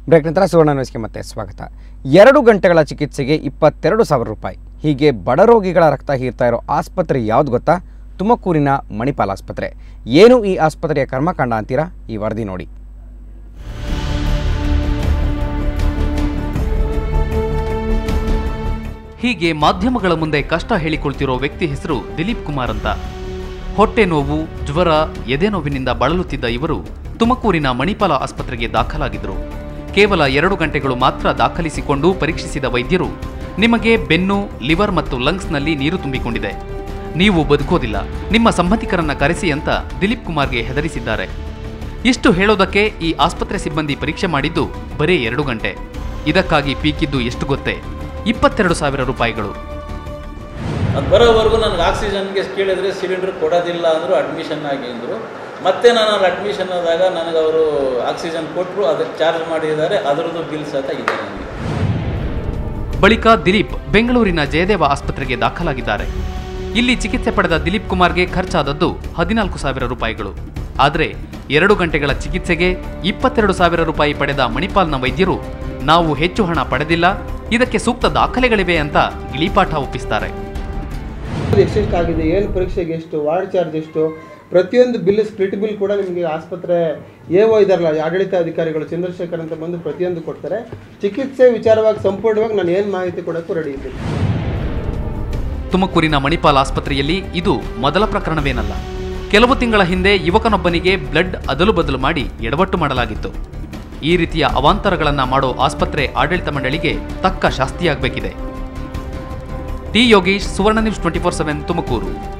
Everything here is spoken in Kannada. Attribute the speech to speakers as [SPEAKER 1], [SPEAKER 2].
[SPEAKER 1] ಬ್ರೇಕ್ ನಂತರ ಸುವರ್ಣ ನ್ಯೂಸ್ಗೆ ಮತ್ತೆ ಸ್ವಾಗತ ಎರಡು ಗಂಟೆಗಳ ಚಿಕಿತ್ಸೆಗೆ ಇಪ್ಪತ್ತೆರಡು ಸಾವಿರ ರೂಪಾಯಿ ಹೀಗೆ ಬಡ ರೋಗಿಗಳ ರಕ್ತ ಹೀರ್ತಾ ಇರೋ ಆಸ್ಪತ್ರೆ ಯಾವ್ದು ಗೊತ್ತಾ ತುಮಕೂರಿನ ಮಣಿಪಾಲ್ ಆಸ್ಪತ್ರೆ ಏನು ಈ ಆಸ್ಪತ್ರೆಯ ಕರ್ಮಕಾಂಡ ಅಂತೀರಾ ಈ ವರದಿ ನೋಡಿ
[SPEAKER 2] ಹೀಗೆ ಮಾಧ್ಯಮಗಳ ಮುಂದೆ ಕಷ್ಟ ಹೇಳಿಕೊಳ್ತಿರೋ ವ್ಯಕ್ತಿ ಹೆಸರು ದಿಲೀಪ್ ಕುಮಾರ್ ಅಂತ ಹೊಟ್ಟೆ ನೋವು ಜ್ವರ ಎದೆ ನೋವಿನಿಂದ ಬಳಲುತ್ತಿದ್ದ ಇವರು ತುಮಕೂರಿನ ಮಣಿಪಾಲ ಆಸ್ಪತ್ರೆಗೆ ದಾಖಲಾಗಿದ್ದರು ಕೇವಲ ಎರಡು ಗಂಟೆಗಳು ಮಾತ್ರ ದಾಖಲಿಸಿಕೊಂಡು ಪರೀಕ್ಷಿಸಿದ ವೈದ್ಯರು ನಿಮಗೆ ಬೆನ್ನು ಲಿವರ್ ಮತ್ತು ಲಂಗ್ಸ್ನಲ್ಲಿ ನೀರು ತುಂಬಿಕೊಂಡಿದೆ ನೀವು ಬದುಕೋದಿಲ್ಲ ನಿಮ್ಮ ಸಂಬಂಧಿಕರನ್ನ ಕರೆಸಿ ಅಂತ ದಿಲೀಪ್ ಕುಮಾರ್ಗೆ ಹೆದರಿಸಿದ್ದಾರೆ ಇಷ್ಟು ಹೇಳೋದಕ್ಕೆ ಈ ಆಸ್ಪತ್ರೆ ಸಿಬ್ಬಂದಿ ಪರೀಕ್ಷೆ ಮಾಡಿದ್ದು ಬರೀ ಎರಡು ಗಂಟೆ ಇದಕ್ಕಾಗಿ ಪೀಕಿದ್ದು ಎಷ್ಟು ಗೊತ್ತೇ ಇಪ್ಪತ್ತೆರಡು ಸಾವಿರ ರೂಪಾಯಿಗಳು
[SPEAKER 3] ಅದು ಬರೋವರೆಗೂ ನನಗೆ ಆಕ್ಸಿಜನ್ಗೆ ಕೇಳಿದರೆ ಸಿಲಿಂಡರ್ ಕೊಡೋದಿಲ್ಲ ಅಂದರು ಅಡ್ಮಿಷನ್ ಆಗಿ ಅಂದರು ಮತ್ತೆ ನಾನು ಅಲ್ಲಿ ಅಡ್ಮಿಷನ್ ಆದಾಗ ನನಗೆ ಅವರು ಆಕ್ಸಿಜನ್ ಕೊಟ್ಟರು ಅದಕ್ಕೆ ಚಾರ್ಜ್ ಮಾಡಿದ್ದಾರೆ ಅದರದ್ದು ಬಿಲ್ ಸಹ ಇದೆ ನನಗೆ
[SPEAKER 2] ಬಳಿಕ ದಿಲೀಪ್ ಬೆಂಗಳೂರಿನ ಜಯದೇವ ಆಸ್ಪತ್ರೆಗೆ ದಾಖಲಾಗಿದ್ದಾರೆ ಇಲ್ಲಿ ಚಿಕಿತ್ಸೆ ಪಡೆದ ದಿಲೀಪ್ ಕುಮಾರ್ಗೆ ಖರ್ಚಾದದ್ದು ಹದಿನಾಲ್ಕು ಸಾವಿರ ರೂಪಾಯಿಗಳು ಆದರೆ ಎರಡು ಗಂಟೆಗಳ ಚಿಕಿತ್ಸೆಗೆ ಇಪ್ಪತ್ತೆರಡು ಸಾವಿರ ರೂಪಾಯಿ ಪಡೆದ ಮಣಿಪಾಲ್ನ ವೈದ್ಯರು ನಾವು ಹೆಚ್ಚು ಹಣ ಪಡೆದಿಲ್ಲ ಇದಕ್ಕೆ ಸೂಕ್ತ ದಾಖಲೆಗಳಿವೆ ಅಂತ ಗಿಳಿಪಾಠ ಒಪ್ಪಿಸ್ತಾರೆ
[SPEAKER 4] ಎಷ್ಟೆಷ್ಟು ಆಗಿದೆ ಏನು ಪರೀಕ್ಷೆಗೆ ಎಷ್ಟು ವಾರ್ಡ್ ಚಾರ್ಜ್ ಎಷ್ಟು ಪ್ರತಿಯೊಂದು ಬಿಲ್ ಸ್ಪ್ಲಿಟ್ ಬಿಲ್ ಕೂಡ ನಿಮಗೆ ಆಸ್ಪತ್ರೆ ಎ ಓ ಇದಾರಲ್ಲ ಆಡಳಿತ ಅಧಿಕಾರಿಗಳು ಚಂದ್ರಶೇಖರ್ ಅಂತ ಬಂದು ಪ್ರತಿಯೊಂದು ಕೊಡ್ತಾರೆ ಚಿಕಿತ್ಸೆ ವಿಚಾರವಾಗಿ ಸಂಪೂರ್ಣವಾಗಿ ನಾನು ಏನು ಮಾಹಿತಿ ಕೊಡೋಕ್ಕೂ ರೆಡಿ ಇದ್ದೀನಿ
[SPEAKER 2] ತುಮಕೂರಿನ ಮಣಿಪಾಲ್ ಆಸ್ಪತ್ರೆಯಲ್ಲಿ ಇದು ಮೊದಲ ಪ್ರಕರಣವೇನಲ್ಲ ಕೆಲವು ತಿಂಗಳ ಹಿಂದೆ ಯುವಕನೊಬ್ಬನಿಗೆ ಬ್ಲಡ್ ಅದಲು ಬದಲು ಮಾಡಿ ಎಡವಟ್ಟು ಮಾಡಲಾಗಿತ್ತು ಈ ರೀತಿಯ ಅವಾಂತರಗಳನ್ನ ಮಾಡೋ ಆಸ್ಪತ್ರೆ ಆಡಳಿತ ಮಂಡಳಿಗೆ ತಕ್ಕ ಶಾಸ್ತಿಯಾಗಬೇಕಿದೆ T Yogish Suvarna news twenty four seven Tumakuru